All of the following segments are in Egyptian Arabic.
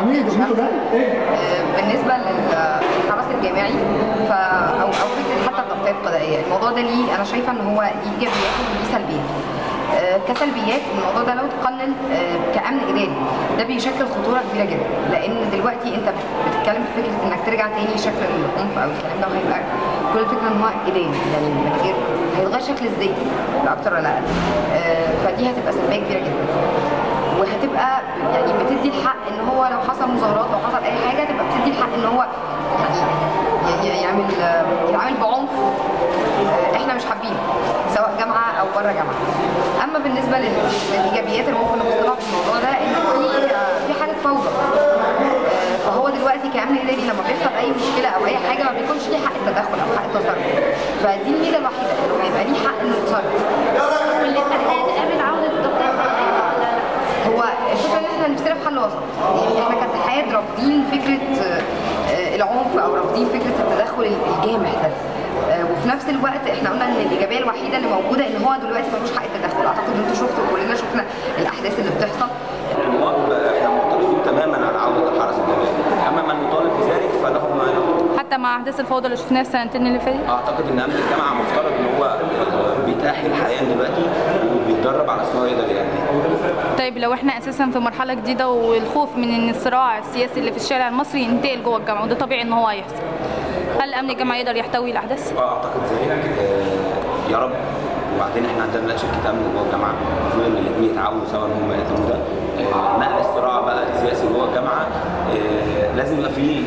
عميد وميدو ده بالنسبه للحرس الجامعي ف او او فكره حتى التغطيه القضائيه الموضوع ده ليه انا شايفه ان هو ليه ايجابيات وليه سلبيات آه، كسلبيات الموضوع ده لو تقنن آه، كامن اداري ده بيشكل خطوره كبيره جدا لان دلوقتي انت بتتكلم في فكره انك ترجع تاني شكل العنف او الكلام ده وهيبقى كل الفكره ان هو اداري يعني من غير هيتغير شكل الزيت لا اكتر ولا اقل آه، فدي هتبقى سلبيه كبيره جدا وهتبقى يعني بتدي الحق ان هو لو حصل مظاهرات لو حصل اي حاجه تبقى بتدي الحق ان هو يعني ي- يعمل يتعامل بعنف آه، احنا مش حابينه سواء جامعه او بره جامعه اما بالنسبه لل- للايجابيات اللي ممكن نبص لها في الموضوع ده ان في آه، في حاله فوضى آه، فهو دلوقتي كامن اداري لما بيحصل اي مشكله او اي حاجه ما بيكونش ليه حق التدخل او حق التصرف فدي الميزه الوحيده انه هيبقى ليه حق انه يتصرف والاتحاد قابل عودة التغطية القضائية ولا لا؟ هو الفكره ان احنا نفسنا في حل وسط يعني احنا كاتحاد رافضين فكره آه، آه، العنف او رافضين فكره التدخل الجامح ده آه، وفي نفس الوقت احنا قلنا ان الايجابيه الوحيده اللي موجوده ان هو دلوقتي ملوش حق التدخل اعتقد ان انتوا شفتوا كلنا شفنا الاحداث اللي بتحصل النواب احنا معترضين تماما على عوده الحرس الجامعي اما من يطالب بذلك فله ما له حتى مع احداث الفوضى اللي شفناها السنتين اللي فاتت اعتقد ان امن الجامعه مفترض ان هو آه، بيتاهل حاليا دلوقتي وبيتدرب على اسمه يقدر يأدي طيب لو احنا اساسا في مرحله جديده والخوف من ان الصراع السياسي اللي في الشارع المصري ينتقل جوه الجامعه وده طبيعي ان هو هيحصل هل امن الجامعه يقدر يحتوي الاحداث اعتقد ذلك آه، يا رب وبعدين احنا عندنا دلوقتي شركه امن جوه الجامعه المفروض ان الاثنين يتعاونوا سوا ان هم يقدموا ده آه، نقل الصراع بقى السياسي جوه الجامعه آه، لازم يبقى فيه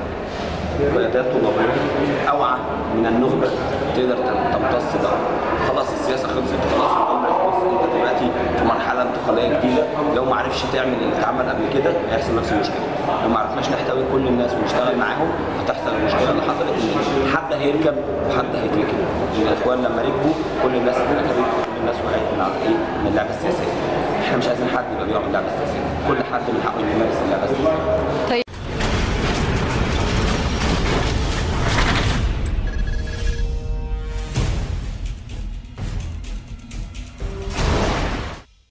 قيادات طلابيه اوعى من النخبه تقدر تمتص ده خلاص السياسه خلصت خلاص الامر خلص انت دلوقتي في مرحله انتقاليه جديده لو ما عرفش تعمل اللي اتعمل قبل كده هيحصل نفس المشكله لو ما عرفناش نحتوي كل الناس ونشتغل معاهم هتحصل المشكله اللي حصلت ان حد هيركب وحد هيتركب الاخوان لما ركبوا كل الناس اتركبت كل الناس وقعت من على ايه من اللعبه السياسيه احنا مش عايزين حد يبقى بيقع من اللعبه السياسيه كل حد من حقه انه يمارس اللعبه السياسيه طيب